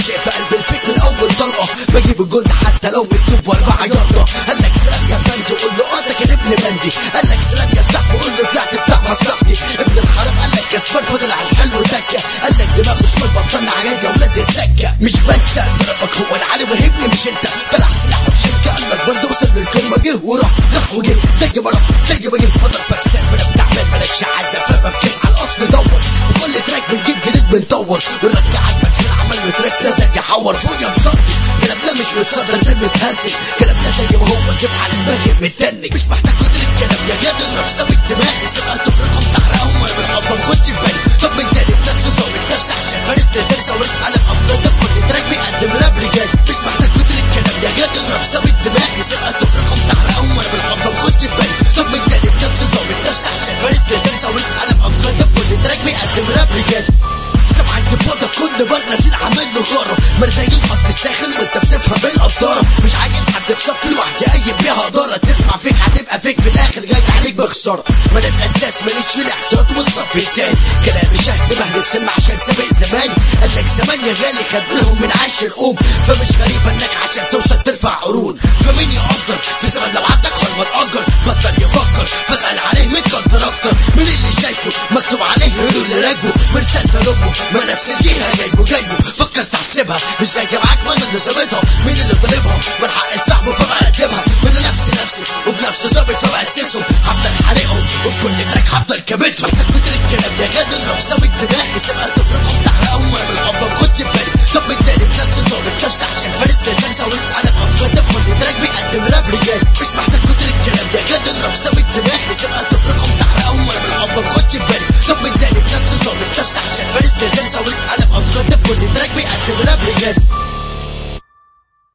شايف في قلب الفيك من اول طلقه بجيب الجند حتى لو مكتوب واربعه يلا قال لك سلام يا فندي قول له اه ده كان ابن بندي قال لك سلام يا صاحبي قول له طلعت بتاع مصلحتي ابن الحرام قال لك كسبان فضل على الحلو دكه قال لك دماغه شمال بطلنا عليا يا ولاد السكه مش بنسى ضربك هو العلي وهبني مش انت طلع سلاح وشركه قال لك برضه وصل للقمه جه وراح راح وجه زي ما راح زي ما جه فضل فاكسان بلا بتعمل مالكش عزه فما في كيس على الاصل دور في كل تراك بنجيب جديد بنطور ونرجع على الفاكسان عمل تراك نزل يحور شويه مصدي كلامنا مش متصدر ده متهدد كلامنا زي ما هو سيب على دماغي متنك مش محتاج كتر الكلام يا جاد الرب سابق دماغي سبقت في رقم تحرقهم وانا بالحب ما باخدش في بالي طب من تاني بنفس صوت نفسي عشان فارس لازال صورت قلم افضل ده في كل تراك بيقدم راب رجال مش محتاج كتر الكلام يا جاد الرب سابق دماغي سبقت في رقم تحرقهم وانا بالحب ما باخدش في بالي طب من تاني بنفس صوت نفسي عشان فارس لازال صورت قلم افضل ده في كل تراك بيقدم راب رجال سمع انتفاضة في كل بر نزيل عامل له غارة مرزايين الخط الساخن وانت بتفهم بالقدارة مش عايز حد في صف لوحدي قايم بيها دارة تسمع فيك هتبقى فيك في الاخر جاي عليك بخسارة ما انا الاساس ماليش في الاحتياط والصف التاني كلامي شهد بهدف سمع عشان سابق زماني قال لك زمان يا غالي خدناهم من عاشر ام فمش غريب انك عشان توصل ترفع عروض فمين يقدر في زمن لو عندك خرمة تأجر بطل يفكر فتقل عليه متقدر اكتر من اللي شايفه مكتوب عليه يقولوا اللي راكبه مرسالة لامه ما نفس الجهة جايبه جايبه فكر تحسبها مش جاية معاك ما انا اللي ظابطها مين اللي طالبها من حق صاحبه فبقدمها من نفسي نفسي وبنفس ظابط فبأسسهم هفضل حارقهم وفي كل تراك هفضل كابتهم محتاج كتر الكلام يا غادر رب سابق دماغي سبقت تفرقهم تحرقهم وانا بالحب ما باخدش في بالي طب من تاني بنفس ظابط نفسي عشان فارس لازال صورت انا بافكار ده في كل تراك بيقدم راب رجال مش محتاج كتر الكلام يا غادر رب سابق دماغي سبقت تفرقهم تحرقهم وانا بالحب ما باخدش في بالي طب من تاني بنفس ظابط نفسي عشان فارس لازال صورت انا بافكار ده في كل تراك بيقدم راب رجال